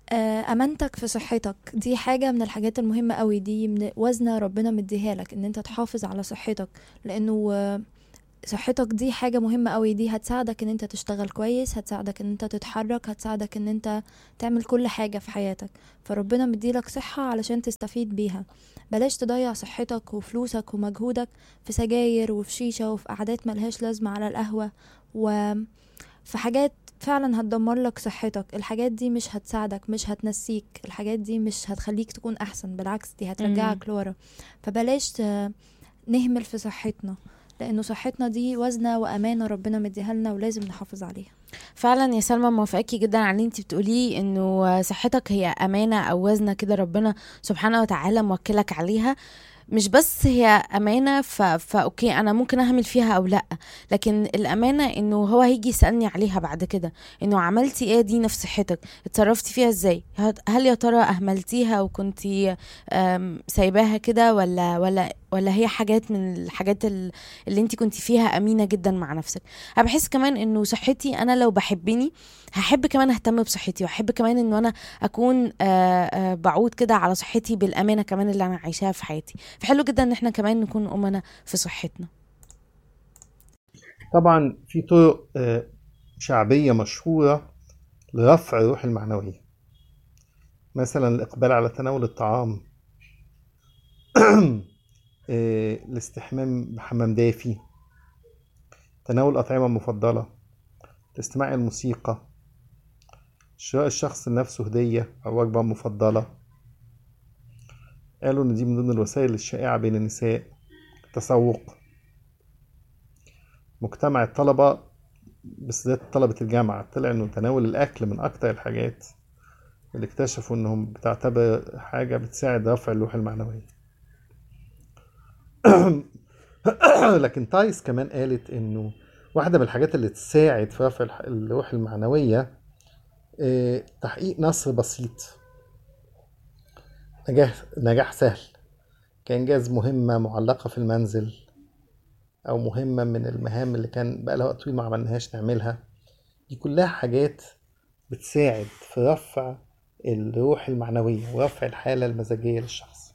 آه، امانتك في صحتك دي حاجة من الحاجات المهمة قوي دي من وزنة ربنا مديها لك ان انت تحافظ على صحتك لانه آه، صحتك دي حاجة مهمة قوي دي هتساعدك ان انت تشتغل كويس هتساعدك ان انت تتحرك هتساعدك ان انت تعمل كل حاجة في حياتك فربنا مديلك صحة علشان تستفيد بيها بلاش تضيع صحتك وفلوسك ومجهودك في سجاير وفي شيشة وفي قعدات ملهاش لازمة على القهوة وفي حاجات فعلا هتدمر لك صحتك الحاجات دي مش هتساعدك مش هتنسيك الحاجات دي مش هتخليك تكون احسن بالعكس دي هترجعك لورا فبلاش ت- نهمل في صحتنا لانه صحتنا دي وزنة وامانة ربنا مديها لنا ولازم نحافظ عليها فعلا يا سلمى موافقاكي جدا على اللي انت بتقوليه انه صحتك هي امانه او وزنه كده ربنا سبحانه وتعالى موكلك عليها مش بس هي امانه ف... فاوكي انا ممكن اهمل فيها او لا لكن الامانه انه هو هيجي يسالني عليها بعد كده انه عملتي ايه دي نفس صحتك اتصرفتي فيها ازاي هت- هل يا ترى اهملتيها وكنتي أم، سايباها كده ولا ولا ولا هي حاجات من الحاجات ال- اللي انت كنتي فيها امينه جدا مع نفسك انا بحس كمان انه صحتي انا لو بحبني هحب كمان اهتم بصحتي واحب كمان انه انا اكون آه، آه، بعود كده على صحتي بالامانه كمان اللي انا عايشاها في حياتي فحلو جدا ان احنا كمان نكون امنا في صحتنا طبعا في طرق آه، شعبية مشهورة لرفع الروح المعنوية مثلا الإقبال على تناول الطعام آه، الاستحمام بحمام دافي تناول الأطعمة المفضلة الاستماع إلى الموسيقى شراء الشخص لنفسه هدية أو وجبة مفضلة قالوا إن دي من ضمن الوسائل الشائعة بين النساء التسوق مجتمع الطلبة بالذات طلبة الجامعة طلع إنه تناول الأكل من أكتر الحاجات اللي اكتشفوا إنهم بتعتبر حاجة بتساعد رفع اللوحة المعنوية لكن تايس كمان قالت إنه واحدة من الحاجات اللي تساعد في رفع الح- اللوحة المعنوية آه، تحقيق نصر بسيط نجاح نجاح سهل كإنجاز مهمة معلقة في المنزل أو مهمة من المهام اللي كان بقى لها وقت طويل ما عملناهاش نعملها دي كلها حاجات بتساعد في رفع الروح المعنوية ورفع الحالة المزاجية للشخص